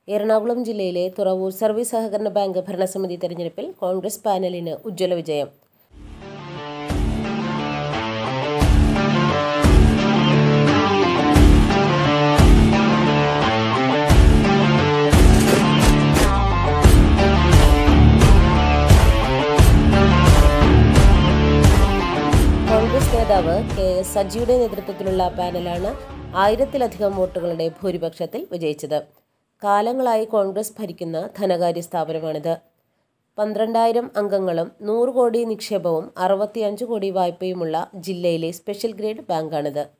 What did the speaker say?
എറണാകുളം ജില്ലയിലെ തുറവൂർ സർവീസ് സഹകരണ ബാങ്ക് ഭരണസമിതി തെരഞ്ഞെടുപ്പിൽ കോൺഗ്രസ് പാനലിന് ഉജ്ജ്വല വിജയം കോൺഗ്രസ് നേതാവ് കെ എസ് സജിയുടെ നേതൃത്വത്തിലുള്ള പാനലാണ് ആയിരത്തിലധികം വോട്ടുകളുടെ ഭൂരിപക്ഷത്തിൽ വിജയിച്ചത് കാലങ്ങളായി കോൺഗ്രസ് ഭരിക്കുന്ന ധനകാര്യ സ്ഥാപനമാണിത് പന്ത്രണ്ടായിരം അംഗങ്ങളും നൂറ് കോടി നിക്ഷേപവും അറുപത്തിയഞ്ച് കോടി വായ്പയുമുള്ള ജില്ലയിലെ സ്പെഷ്യൽ ഗ്രേഡ് ബാങ്കാണിത്